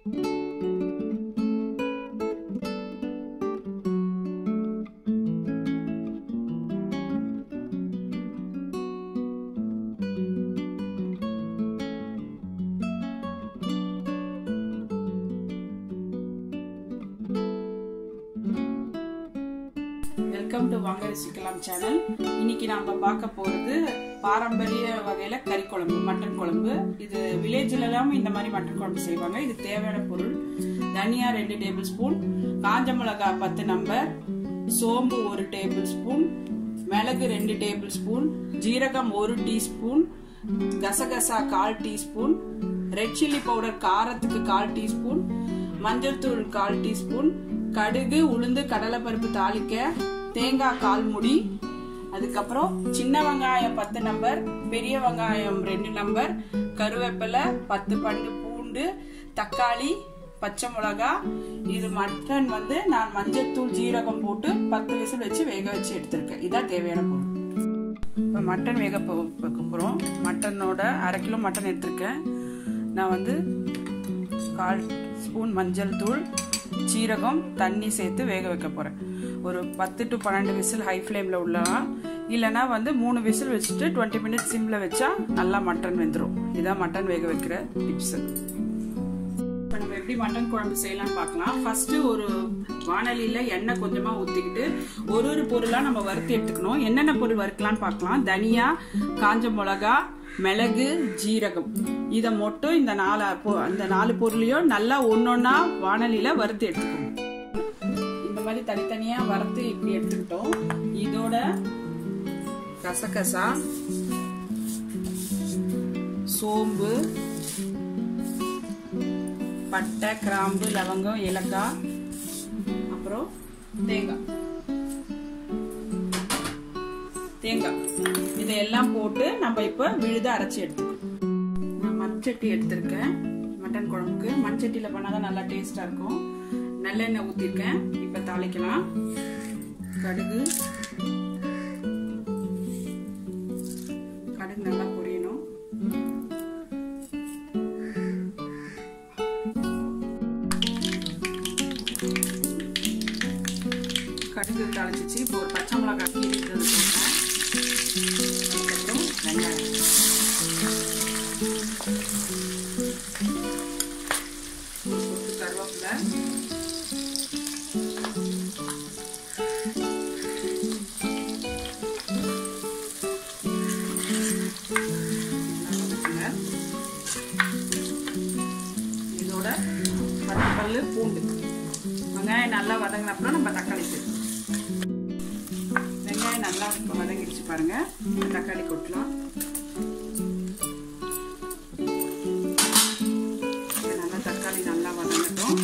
welcome to வாங்க ரசிக்கலாம் channel இன்னைக்கு நாம பார்க்க போறது பாரம்பரிய வகையில கறி குழம்பு மட்டன் குழம்பு இது வில்லேஜ்ல எல்லாம் இந்த மாதிரி மட்டன் குழம்பு செய்வாங்க இது தேவையான பொருள் தனியா ரெண்டு டேபிள் ஸ்பூன் காஞ்ச மிளகாய் பத்து நம்பர் சோம்பு ஒரு டேபிள் ஸ்பூன் மிளகு ரெண்டு டேபிள் ஸ்பூன் ஜீரகம் ஒரு டீஸ்பூன் கசகசா கால் டீஸ்பூன் ரெட் சில்லி பவுடர் காரத்துக்கு கால் டீஸ்பூன் மஞ்சள் தூள் கால் டீஸ்பூன் கடுகு உளுந்து கடலைப்பருப்பு தாளிக்க தேங்காய் கால் முடி அதுக்கப்புறம் சின்ன வெங்காயம் பத்து நம்பர் பெரிய வெங்காயம் ரெண்டு நம்பர் கருவேப்பிலை பத்து பண்டு பூண்டு தக்காளி பச்சை மிளகா இது மட்டன் வந்து நான் மஞ்சள் தூள் ஜீரகம் போட்டு பத்து விசில் வச்சு வேக வச்சு எடுத்திருக்கேன் இதான் தேவையான பொருள் இப்போ மட்டன் வேக வைக்க போகிறோம் மட்டனோட அரை கிலோ மட்டன் எடுத்திருக்கேன் நான் வந்து கால் ஸ்பூன் மஞ்சள் தூள் சீரகம் தண்ணி சேர்த்து வேக வைக்க போகிறேன் ஒரு பத்து டு பன்னெண்டு விசில் ஹை ஃப்ளேமில் உள்ளலாம் இல்லைனா வந்து மூணு விசில் வச்சுட்டு டுவெண்ட்டி மினிட்ஸ் சிம்மில் வச்சா நல்லா மட்டன் வெந்துடும் இதான் மட்டன் வேக வைக்கிற டிப்ஸு இப்போ நம்ம எப்படி மட்டன் குழம்பு செய்யலாம்னு பார்க்கலாம் ஃபர்ஸ்ட் ஒரு வானலியில் எண்ணெய் கொஞ்சமாக ஊற்றிக்கிட்டு ஒரு ஒரு பொருளாக நம்ம வறுத்து எடுத்துக்கணும் என்னென்ன பொருள் வறுக்கலாம்னு பார்க்கலாம் தனியா காஞ்ச மிளகா மிளகு ஜீரகம் இதை மட்டும் இந்த நாலு அந்த நாலு பொருளையும் நல்லா ஒன்னொன்னா வானலியில வறுத்து எடுத்துக்கணும் இந்த மாதிரி தனித்தனியா வறுத்து இப்படி எடுத்துக்கிட்டோம் இதோட கசகசா சோம்பு பட்டை கிராம்பு லவங்கம் ஏலக்காய் அப்புறம் தேங்காய் தேங்காய் இதையெல்லாம் போட்டு நம்ம இப்போ விழுத அரைச்சி எடுத்துக்கணும் நான் மண்சட்டி எடுத்திருக்கேன் மட்டன் குழம்புக்கு மண்சட்டியில் பண்ணாதான் நல்லா டேஸ்டாக இருக்கும் நல்லெண்ணெய் ஊற்றிருக்கேன் இப்போ தாளிக்கலாம் கடுகு கடுகு நல்லா பொரியணும் கடுகு தாளிச்சிச்சு இப்போ ஒரு பச்சை மிளகாய் கீறிட்டு போட்டேன் அதுக்கப்புறம் வெங்காயம் கருவேப்பிலை இதோட பத்து பல்லு பூண்டு வெங்காயம் நல்லா வதங்கின அப்புறம் நம்ம தக்காளி சேர்க்கணும் வெங்காயம் நல்லா வதங்கிடுச்சு பாருங்க தக்காளி கொட்டலாம் நல்லா தக்காளி நல்லா வதங்கட்டும்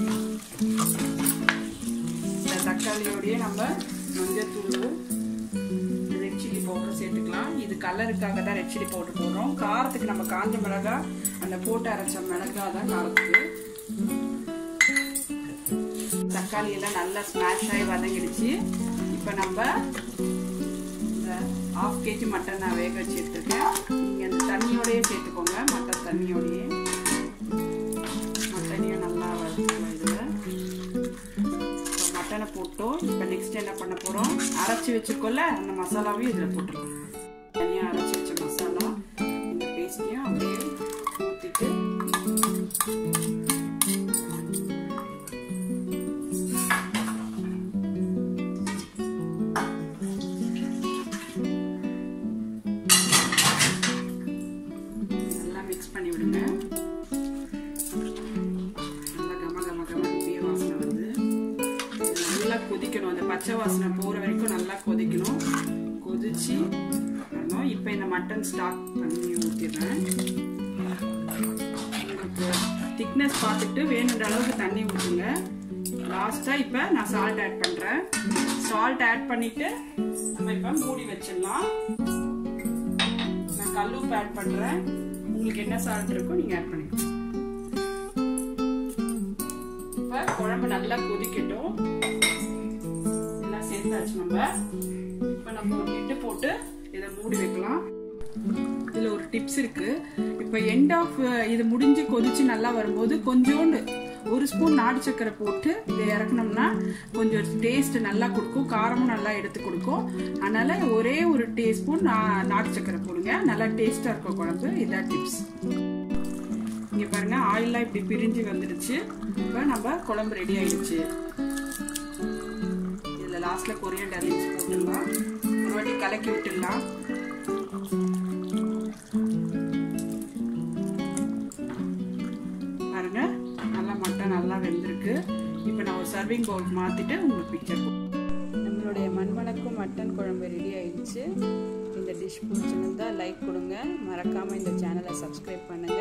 இந்த தக்காளியோடய நம்ம மஞ்சள் தூள் ரெட் சில்லி பவுடர் சேர்த்துக்கலாம் இது கலருக்காக தான் ரெட் சில்லி பவுடர் போடுறோம் காரத்துக்கு நம்ம காஞ்ச மிளகா அந்த போட்டு அரைச்ச மிளகா தான் காரத்துக்கு தக்காளி எல்லாம் நல்லா ஸ்மாஷ் ஆகி வதங்கிடுச்சு இப்போ நம்ம இந்த ஆஃப் கேஜி மட்டன் நான் வேக வச்சு எடுத்துருக்கேன் நீங்கள் அந்த தண்ணியோடயே சேர்த்துக்கோங்க மட்டன் தண்ணியோடயே மட்டனையும் நல்லா வதக்கலாம் இதில் மட்டனை போட்டோம் இப்போ நெக்ஸ்ட் என்ன பண்ண போகிறோம் அரைச்சி வச்சுக்கோல அந்த மசாலாவையும் இதில் போட்டுருக்கோம் தனியாக அரைச்சி வச்ச மசாலா இந்த பேஸ்ட்டையும் அப்படியே ஊற்றிட்டு நல்லா மிக்ஸ் பண்ணி விடுங்க நல்லா கம கம கம இப்பயே வாசனை வருது நல்லா கொதிக்கணும் அந்த பச்சை வாசனை போகிற வரைக்கும் நல்லா கொதிக்கணும் கொதிச்சு வரணும் இப்போ இந்த மட்டன் ஸ்டாக் பண்ணி ஊற்றிடுறேன் உங்களுக்கு திக்னஸ் பார்த்துட்டு வேணுன்ற அளவுக்கு தண்ணி ஊற்றுங்க லாஸ்ட்டாக இப்போ நான் சால்ட் ஆட் பண்ணுறேன் சால்ட் ஆட் பண்ணிவிட்டு நம்ம இப்போ மூடி வச்சிடலாம் நான் கல்லுப்பு ஆட் பண்ணுறேன் உங்களுக்கு என்ன சால்ட் இருக்கோ நீங்கள் ஆட் பண்ணிக்கலாம் இப்போ குழம்பு நல்லா கொதிக்கட்டும் எல்லாம் சேர்த்தாச்சு நம்ம இப்போ நம்ம ஒரு லிட்டு போட்டு இதை மூடி வைக்கலாம் இதில் ஒரு டிப்ஸ் இருக்கு இப்போ எண்ட் ஆஃப் இது முடிஞ்சு கொதிச்சு நல்லா வரும்போது கொஞ்சோண்டு ஒரு ஸ்பூன் நாட்டு சக்கரை போட்டு இதை இறக்கணும்னா கொஞ்சம் டேஸ்ட் நல்லா கொடுக்கும் காரமும் நல்லா எடுத்து கொடுக்கும் அதனால ஒரே ஒரு டீஸ்பூன் நாட்டு சக்கரை போடுங்க நல்லா டேஸ்டா இருக்கும் குழம்பு இதான் டிப்ஸ் இங்க பாருங்க ஆயிலாம் இப்படி பிரிஞ்சு வந்துடுச்சு இப்போ நம்ம குழம்பு ரெடி ஆயிடுச்சு இதுல லாஸ்ட்ல கொரியண்டர் லீவ்ஸ் போட்டுடலாம் ஒரு வாட்டி கலக்கி விட்டுடலாம் பாருங்க நல்லா மட்டன் நல்லா வெந்திருக்கு இப்போ நான் ஒரு சர்விங் பவுல் மாத்திட்டு உங்களுக்கு பிக்சர் நம்மளுடைய மண்மணக்கும் மட்டன் குழம்பு ரெடி ஆயிடுச்சு இந்த டிஷ் பிடிச்சிருந்தா லைக் கொடுங்க மறக்காம இந்த சேனலை சப்ஸ்கிரைப் பண்ணுங்க